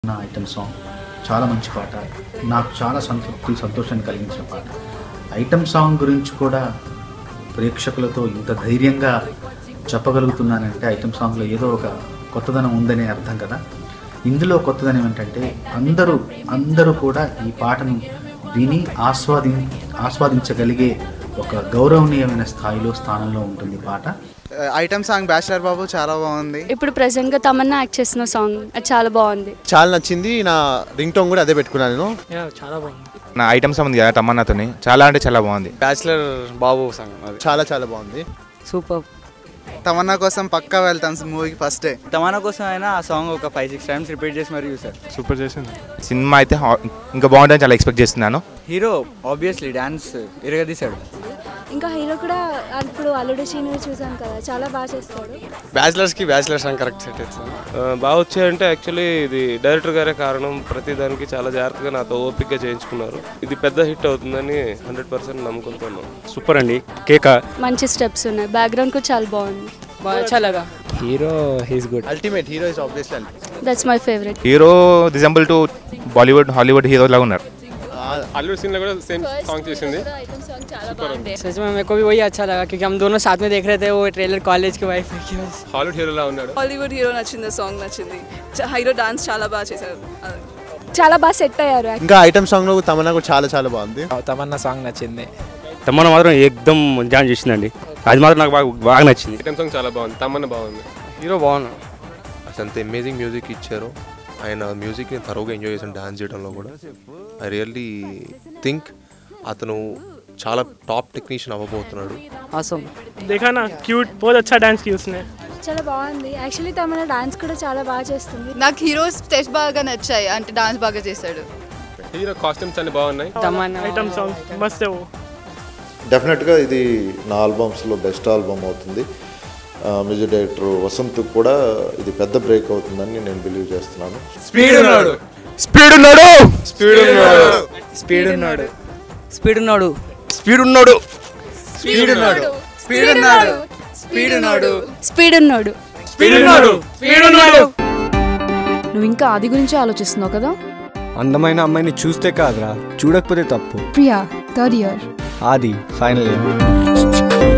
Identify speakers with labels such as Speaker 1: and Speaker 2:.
Speaker 1: నా item song చాలా మంచి పాట నాకు చాలా సంతృప్తి సంతోషాన్ని కలిగించిన పాట ఐటమ్ సాంగ్ గురించి కూడా ప్రేక్షకులతో ఇంత ధైర్యంగా చెప్పగలుగుతున్నానంటే ఐటమ్ సాంగ్లో ఏదో ఒక కొత్తదనం ఉందనే అర్థం కదా ఇందులో కొత్తదనం ఏంటంటే అందరూ అందరూ కూడా ఈ పాటను విని ఆస్వాది ఆస్వాదించగలిగే ఒక గౌరవనీయమైన స్థాయిలో స్థానంలో ఉంటుంది ఈ పాట
Speaker 2: ఐటమ్ సాంగ్ బ్యాచిలర్ బాబు చాలా బాగుంది
Speaker 3: ఇప్పుడు ప్రెసెంట్గా తమన్నా యాక్ట్ చేసిన సాంగ్ అది చాలా బాగుంది
Speaker 4: చాలా నచ్చింది నా రింగ్ టోన్ కూడా అదే పెట్టుకున్నాను నేను
Speaker 5: చాలా బాగుంది
Speaker 6: నా ఐటమ్స్ ఉంది కదా తమన్నాతోని చాలా అంటే చాలా బాగుంది
Speaker 5: బ్యాచిలర్ బాబు సాంగ్ అది
Speaker 4: చాలా చాలా బాగుంది
Speaker 7: సూపర్
Speaker 2: తమన్నా కోసం పక్కా వెళ్తాం మూవీకి ఫస్ట్ డే
Speaker 7: తమన్నా కోసం అయినా ఆ సాంగ్ ఒక ఫైవ్ సిక్స్ టైమ్స్ రిపీట్ చేసి మరి చూసారు
Speaker 5: సూపర్ చేసింది
Speaker 6: సినిమా అయితే హా- ఇంకా బాగుంటుందని చాలా ఎక్స్పెక్ట్ చేస్తున్నాను
Speaker 7: హీరో ఆబ్వియస్లీ డాన్స్ ఇరగదీశాడు
Speaker 3: ఇంకా హీరో కూడా ఇప్పుడు అల్లుడు సీన్ చూసాం కదా చాలా బాగా చేస్తాడు
Speaker 5: బ్యాచిలర్స్కి బ్యాచిలర్ సాంగ్ కరెక్ట్ సెట్ అవుతుంది
Speaker 8: బాగా వచ్చాయంటే యాక్చువల్లీ ఇది డైరెక్టర్ గారే కారణం ప్రతి దానికి చాలా జాగ్రత్తగా నాతో ఓపికగా చేయించుకున్నారు ఇది పెద్ద హిట్ అవుతుందని హండ్రెడ్ పర్సెంట్ నమ్ముకుంటున్నాను
Speaker 5: సూపర్ అండి కేక
Speaker 3: మంచి స్టెప్స్ ఉన్నాయి బ్యాక్గ్రౌండ్ కూడా చాలా బాగుంది
Speaker 7: చల్లగా
Speaker 5: hero he's good
Speaker 4: ultimate hero is obviously
Speaker 3: that's my favourite
Speaker 6: hero resemble to Bollywood Hollywood hero లాగా ఉన్నారు
Speaker 8: అల్లు సీన్ లో కూడా సేమ్ సాంగ్ చేసింది
Speaker 7: सच में मेरे को भी वही अच्छा लगा क्योंकि हम दोनों साथ में देख रहे थे वो ट्रेलर कॉलेज की वाइफ की
Speaker 8: హాలీవుడ్ హీరోలా ఉన్నాడు
Speaker 9: హాలీవుడ్ హీరో నచ్చింది సాంగ్ నచ్చింది చ- హీరో డాన్స్ చాలా బాగా చేశారు అది.
Speaker 3: చాలా బాగా సెట్ అయ్యారు
Speaker 4: ఇంకా ఐటమ్ సాంగ్లో తమన్నా కూడా చాలా చాలా బాగుంది
Speaker 5: తమన్నా సాంగ్ నచ్చింది
Speaker 8: తమన్న మాత్రం ఎక్దమ్ జాయిన్ చేసిందండి అది మాత్రం నాకు బాగా బాగా నచ్చింది ఐటమ్ సాంగ్ చాలా బాగుంది తమన్న బాగుంది
Speaker 7: హీరో బాగున్నా
Speaker 10: అసలు అంత అమేజింగ్ మ్యూజిక్ ఇచ్చారు ఆయన మ్యూజిక్ని తరువుగా ఎంజాయ్ చేశాను డాన్స్ చేయడంలో కూడా ఐ రియల్లీ థింక్ అతను చాలా టాప్ టెక్నీషియన్ అవ్వబోతున్నాడు
Speaker 7: awesome
Speaker 5: देखा ना क्यूट बहुत अच्छा डांस किया उसने
Speaker 3: చాలా బాగుంది యాక్చువల్లీ తమన్నా డాన్స్ కూడా చాలా బాగా చేస్తుంది
Speaker 9: నాకు హీరో స్టెప్స్ బాగా నచ్చాయి అంటే డాన్స్ బాగా చేశాడు
Speaker 8: హీరో కాస్ట్యూమ్స్ అన్ని బాగున్నాయి
Speaker 7: तमन्ना
Speaker 5: आइटम सॉन्ग मस्त है वो
Speaker 11: డెఫినెట్గా ఇది నా ఆల్బమ్స్లో బెస్ట్ ఆల్బమ్ అవుతుంది ఆ, మ్యూజిక్ డైరెక్టర్ వసంత్ కూడా ఇది పెద్ద బ్రేక్ అవుతుందని నేను బిలీవ్ చేస్తున్నాను
Speaker 5: స్పీడ్ ఉన్నాడు
Speaker 6: స్పీడ్ ఉన్నాడు
Speaker 5: స్పీడ్ ఉన్నాడు
Speaker 7: స్పీడ్ ఉన్నాడు స్పీడ్ ఉన్నాడు
Speaker 5: స్పీడ్ ఉన్నాడు
Speaker 7: స్పీడ్ ఉన్నాడు స్పీడ్ ఉన్నాడు స్పీడ్ ఉన్నాడు
Speaker 3: స్పీడ్ ఉన్నాడు
Speaker 5: స్పీడ్ ఉన్నాడు స్పీడ్ ఉన్నాడు
Speaker 9: నువ్వు ఇంకా అది గురించి ఆలోచిస్తున్నావు కదా
Speaker 5: అందమైన అమ్మాయిని చూస్తే కాదురా చూడకపోతే తప్పు
Speaker 9: Priya third year
Speaker 5: Aadi final year